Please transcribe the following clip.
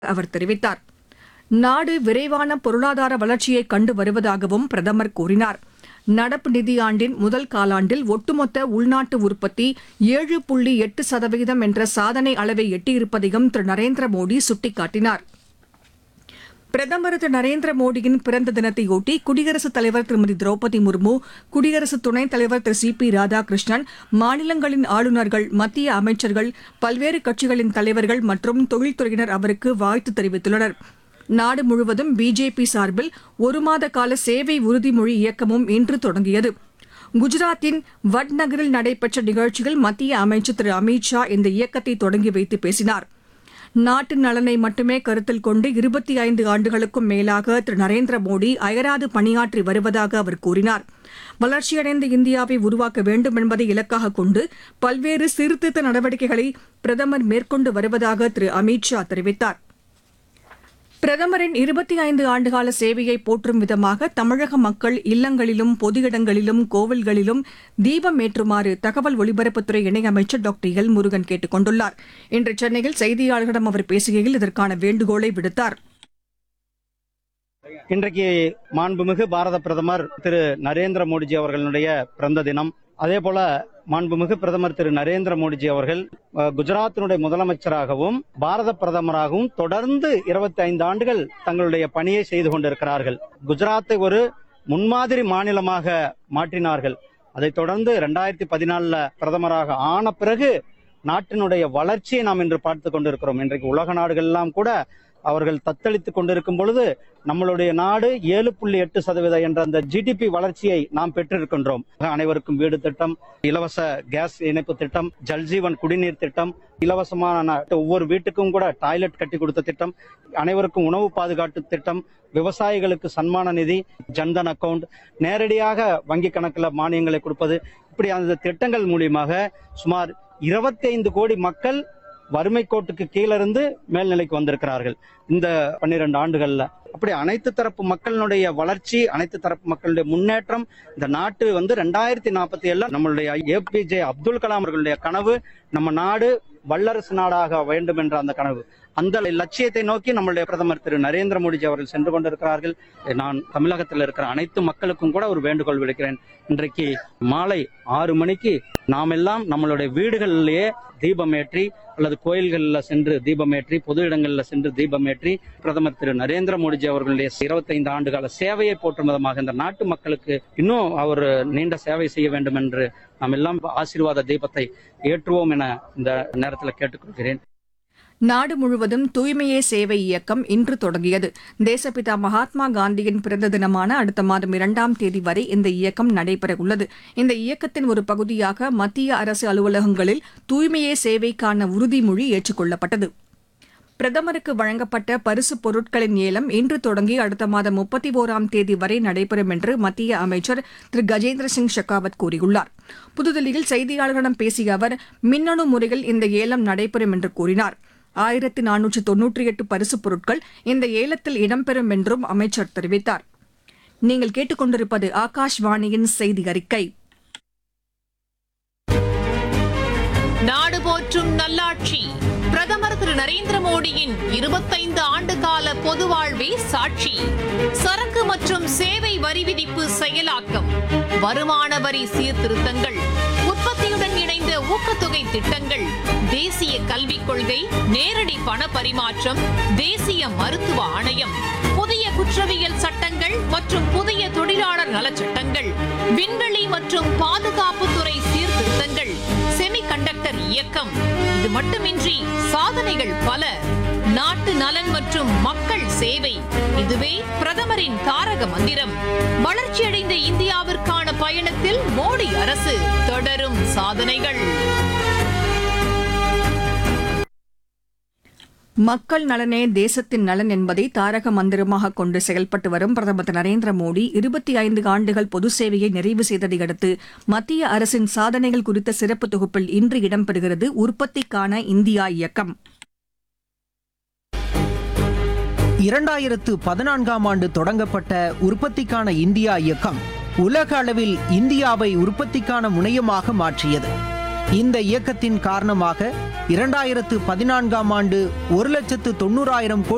அவர் தெரிவித்தார் நாடு விரைவான பொருளாதார வளர்ச்சியை கண்டு வருவதாகவும் பிரதமர் கூறினார் நடப்பு நிதியாண்டின் முதல் காலாண்டில் ஒட்டுமொத்த உள்நாட்டு உற்பத்தி ஏழு புள்ளி எட்டு சதவீதம் என்ற சாதனை அளவை எட்டியிருப்பதையும் திரு நரேந்திர மோடி சுட்டிக்காட்டினார் பிரதமர் திரு நரேந்திர மோடியின் பிறந்த தினத்தையொட்டி குடியரசுத் தலைவர் திருமதி திரௌபதி முர்மு குடியரசு துணைத் தலைவர் திரு சி பி ராதாகிருஷ்ணன் மாநிலங்களின் ஆளுநர்கள் மத்திய அமைச்சர்கள் பல்வேறு கட்சிகளின் தலைவர்கள் மற்றும் தொழில்துறையினர் அவருக்கு வாழ்த்து தெரிவித்துள்ளனர் நாடு முழுவதும் பிஜேபி சார்பில் ஒரு மாத கால சேவை உறுதிமொழி இயக்கமும் இன்று தொடங்கியது குஜராத்தின் வட்நகரில் நடைபெற்ற நிகழ்ச்சியில் மத்திய அமைச்சர் திரு அமித் ஷா இந்த இயக்கத்தை தொடங்கி வைத்து பேசினார் நாட்டு நலனை மட்டுமே கருத்தில் கொண்டு இருபத்தி ஐந்து ஆண்டுகளுக்கும் மேலாக திரு நரேந்திர மோடி அயராது பணியாற்றி வருவதாக அவர் கூறினார் வளர்ச்சியடைந்த இந்தியாவை உருவாக்க வேண்டும் என்பதை இலக்காக கொண்டு பல்வேறு சீர்திருத்த நடவடிக்கைகளை பிரதமர் மேற்கொண்டு வருவதாக திரு அமித் ஷா தெரிவித்தார் பிரதமரின் இருபத்தி ஐந்து ஆண்டுகால சேவையை போற்றும் விதமாக தமிழக மக்கள் இல்லங்களிலும் பொது இடங்களிலும் கோவில்களிலும் தீபம் ஏற்றுமாறு தகவல் ஒலிபரப்புத்துறை இணையமைச்சர் டாக்டர் எல் முருகன் கேட்டுக் கொண்டுள்ளார் இன்று சென்னையில் செய்தியாளர்களிடம் அவர் பேசுகையில் இதற்கான வேண்டுகோளை விடுத்தார் இன்றைக்கு மாண்புமிகு பாரத பிரதமர் திரு நரேந்திர மோடிஜி அவர்களுடைய பிறந்த தினம் அதே போல மாண்புமிகு பிரதமர் திரு நரேந்திர மோடிஜி அவர்கள் அஹ், குஜராத்தினுடைய முதலமைச்சராகவும் பாரத பிரதமராகவும் தொடர்ந்து இருபத்தி ஐந்து ஆண்டுகள் தங்களுடைய பணியை செய்து கொண்டிருக்கிறார்கள் குஜராத்தை ஒரு முன்மாதிரி மாநிலமாக மாற்றினார்கள் அதைத் தொடர்ந்து ரெண்டாயிரத்தி பதினாலுல பிரதமராக ஆன பிறகு நாட்டினுடைய வளர்ச்சியை நாம் இன்று பார்த்து கொண்டிருக்கிறோம் இன்றைக்கு உலக நாடுகள் எல்லாம் கூட அவர்கள் தத்தளித்துக் கொண்டிருக்கும் பொழுது நம்மளுடைய நாடு ஏழு புள்ளி எட்டு சதவீதம் என்ற அந்த ஜிடிபி வளர்ச்சியை நாம் பெற்றிருக்கின்றோம் அனைவருக்கும் வீடு திட்டம் இலவச கேஸ் இணைப்பு திட்டம் ஜல்ஜீவன் குடிநீர் திட்டம் இலவசமான ஒவ்வொரு வீட்டுக்கும் கூட டாய்லெட் கட்டி கொடுத்த திட்டம் அனைவருக்கும் உணவு பாதுகாப்பு திட்டம் விவசாயிகளுக்கு சன்மான நிதி ஜன்தன் அக்கவுண்ட் நேரடியாக வங்கி கணக்கில் மானியங்களை கொடுப்பது இப்படி அந்த திட்டங்கள் மூலியமாக சுமார் 25 கோடி மக்கள் வறுமை கோட்டுக்கு கீழிருந்து மேல்நிலைக்கு வந்திருக்கிறார்கள் இந்த பன்னிரண்டு ஆண்டுகள்ல அப்படி அனைத்து தரப்பு மக்களினுடைய வளர்ச்சி அனைத்து தரப்பு மக்களுடைய முன்னேற்றம் இந்த நாட்டு வந்து ரெண்டாயிரத்தி நாற்பத்தி ஏழுல நம்மளுடைய ஏபிஜே அப்துல் கலாம் அவர்களுடைய கனவு நம்ம நாடு வல்லரசு நாடாக வேண்டும் என்ற அந்த கனவு அந்த லட்சியத்தை நோக்கி நம்மளுடைய பிரதமர் திரு நரேந்திர மோடிஜி அவர்கள் சென்று கொண்டிருக்கிறார்கள் நான் தமிழகத்தில் இருக்கிற அனைத்து மக்களுக்கும் கூட ஒரு வேண்டுகோள் விடுக்கிறேன் இன்றைக்கு மாலை ஆறு மணிக்கு நாம் எல்லாம் நம்மளுடைய வீடுகளிலேயே தீபமேற்றி அல்லது கோயில்களில் சென்று தீபமேற்றி பொது இடங்களில் சென்று தீபமேற்றி பிரதமர் திரு நரேந்திர மோடிஜி அவர்களுடைய 25 ஆண்டுகால சேவையை போற்றும் விதமாக இந்த நாட்டு மக்களுக்கு இன்னும் அவர் நீண்ட சேவை செய்ய வேண்டும் என்று நாம் எல்லாம் ஆசீர்வாத தீபத்தை ஏற்றுவோம் என இந்த நேரத்தில் கேட்டுக்கொள்கிறேன் நாடு முழுவதும் தூய்மையே சேவை இயக்கம் இன்று தொடங்கியது தேசப்பிதா மகாத்மா காந்தியின் பிறந்த தினமான அடுத்த மாதம் இரண்டாம் தேதி வரை இந்த இயக்கம் நடைபெறவுள்ளது இந்த இயக்கத்தின் ஒரு பகுதியாக மத்திய அரசு அலுவலகங்களில் தூய்மையே சேவைக்கான உறுதிமொழி ஏற்றுக்கொள்ளப்பட்டது பிரதமருக்கு வழங்கப்பட்ட பரிசுப் பொருட்களின் ஏலம் இன்று தொடங்கி அடுத்த மாதம் முப்பத்தி ஓராம் தேதி வரை நடைபெறும் என்று மத்திய அமைச்சர் திரு கஜேந்திர சிங் ஷெகாவத் கூறியுள்ளார் புதுதில்லியில் செய்தியாளர்களிடம் பேசிய அவர் மின்னணு முறையில் இந்த ஏலம் நடைபெறும் என்று கூறினார் ஆயிரத்தி நானூற்று தொன்னூற்றி எட்டு பரிசுப் பொருட்கள் இந்த ஏலத்தில் இடம்பெறும் என்றும் அமைச்சர் தெரிவித்தார் நீங்கள் கேட்டுக்கொண்டிருப்பது ஆகாஷ்வாணியின் செய்தி அறிக்கை நாடு போற்றும் நல்லாட்சி பிரதமர் திரு நரேந்திர மோடியின் இருபத்தைந்து ஆண்டு கால பொது வாழ்வே சாட்சி சரக்கு மற்றும் சேவை வரி விதிப்பு செயலாக்கம் வருமான வரி சீர்திருத்தங்கள் உற்பத்தியுடன் இணைந்த ஊக்கத்தொகை திட்டங்கள் தேசிய கல்விக் கொள்கை நேரடி பண பரிமாற்றம் தேசிய மருத்துவ ஆணையம் புதிய குற்றவியல் சட்டங்கள் மற்றும் புதிய தொழிலாளர் நலச்சட்டங்கள் விண்வெளி மற்றும் பாதுகாப்புத்துறை சீர்திருத்தங்கள் செமிகண்டக்டர் இயக்கம் இது மட்டுமின்றி சாதனைகள் பல நாட்டு நலன் மற்றும் மக்கள் சேவை இதுவே பிரதமரின் தாரக மந்திரம் வளர்ச்சியடைந்த இந்தியாவிற்கான பயணத்தில் மோடி அரசு தொடரும் சாதனைகள் மக்கள் நலனே தேசத்தின் நலன் என்பதை தாரக மந்திரமாக கொண்டு செயல்பட்டு வரும் பிரதமர் திரு நரேந்திர மோடி இருபத்தி ஐந்து ஆண்டுகள் பொது சேவையை நிறைவு செய்ததை அடுத்து மத்திய அரசின் சாதனைகள் குறித்த சிறப்பு தொகுப்பில் இன்று இடம்பெறுகிறது உற்பத்திக்கான இந்தியா இயக்கம் இரண்டாயிரத்து பதினான்காம் ஆண்டு தொடங்கப்பட்ட உற்பத்திக்கான இந்தியா இயக்கம் உலக அளவில் இந்தியாவை உற்பத்திக்கான முனையமாக மாற்றியது இந்த இயக்கத்தின் காரணமாக இரண்டாயிரத்து பதினான்காம் ஆண்டு ஒரு லட்சத்து தொண்ணூறாயிரம் கோடி